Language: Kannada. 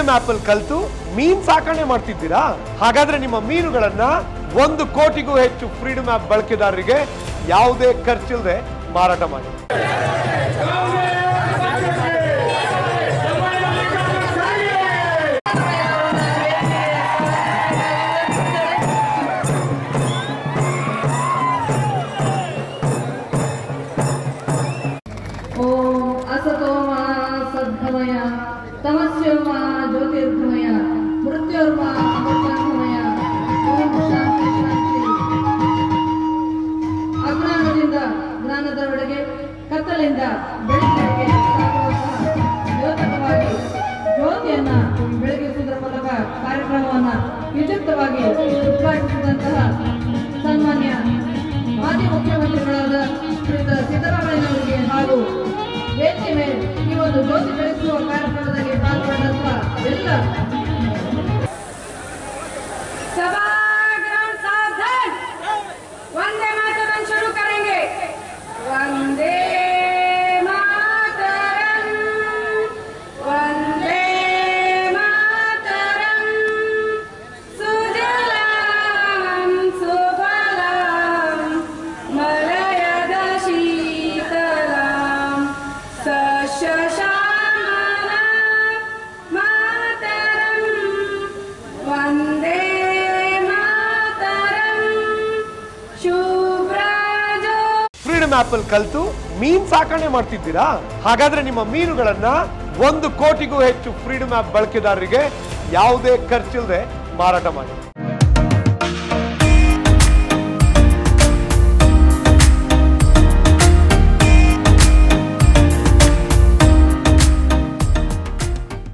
ಫ್ರೀಡಮ್ ಆಪ್ ಅಲ್ಲಿ ಕಲ್ತು ಮೀನ್ ಸಾಕಣೆ ಮಾಡ್ತಿದ್ದೀರಾ ಹಾಗಾದ್ರೆ ನಿಮ್ಮ ಮೀನುಗಳನ್ನ ಒಂದು ಕೋಟಿಗೂ ಹೆಚ್ಚು ಫ್ರೀಡಮ್ ಆಪ್ ಬಳಕೆದಾರರಿಗೆ ಯಾವುದೇ ಖರ್ಚಿಲ್ಲದೆ ಮಾರಾಟ ಮಾಡಿ ಓಂ ಅಸತೋಮ ಸದ್ಗಮಯ ತಮಸ್ಯೋಮ ಜ್ಯೋತಿರ್ಗಮಯ ಮೃತ್ಯೋರ್ಮ ಅಮೃತಾಂಗಮಯ ಓಂ ಶಾಂತಿ ಶಾಂತಿ ಅಜ್ಞಾನದಿಂದ ಜ್ಞಾನದವರೆಗೆ ಕತ್ತಲಿಂದ ಬೆಳಕಿನೆಡೆಗೆ ಸಾಗುವಂತಹ ದ್ಯೋತಕವಾಗಿ ಜ್ಯೋತಿಯನ್ನ ಬೆಳಗಿಸುವುದರ ಮೂಲಕ ಕಾರ್ಯಕ್ರಮವನ್ನ ವಿದ್ಯುಕ್ತವಾಗಿ ಉದ್ಘಾಟಿಸಿದಂತಹ ಸನ್ಮಾನ್ಯ ಮಾಜಿ ಮುಖ್ಯಮಂತ್ರಿಗಳಾದ ಶ್ರೀಯುತ ಸಿದ್ದರಾಮಯ್ಯನವರಿಗೆ ಹಾಗೂ ವೇದಿಕೆ ಮೇಲೆ ಈ ಒಂದು ಜ್ಯೋತಿ ಬೆಳೆಸುವ ಕಾರ್ಯಕ್ರಮದಲ್ಲಿ ಪಾಲ್ಗೊಂಡಂತಹ ಎಲ್ಲ सभाग्रह सावधान वंदे मातरम शुरू करेंगे वंदे मातरम वंदे मातरम सुजलाम सुफलाम मलयज शीतलाम सश्यामलाम मातरम वन्दे मातरम् शुभ्रजो ಫ್ರೀಡಮ್ ಆಪ್ ಅಲ್ಲಿ ಕಲ್ತು ಮೀನ್ ಸಾಕಣೆ ಮಾಡ್ತಿದ್ದೀರಾ ಹಾಗಾದ್ರೆ ನಿಮ್ಮ ಮೀನುಗಳನ್ನ ಒಂದು ಕೋಟಿಗೂ ಹೆಚ್ಚು ಫ್ರೀಡಮ್ ಆಪ್ ಬಳಕೆದಾರರಿಗೆ ಯಾವುದೇ ಖರ್ಚಿಲ್ಲದೆ ಮಾರಾಟ ಮಾಡಿ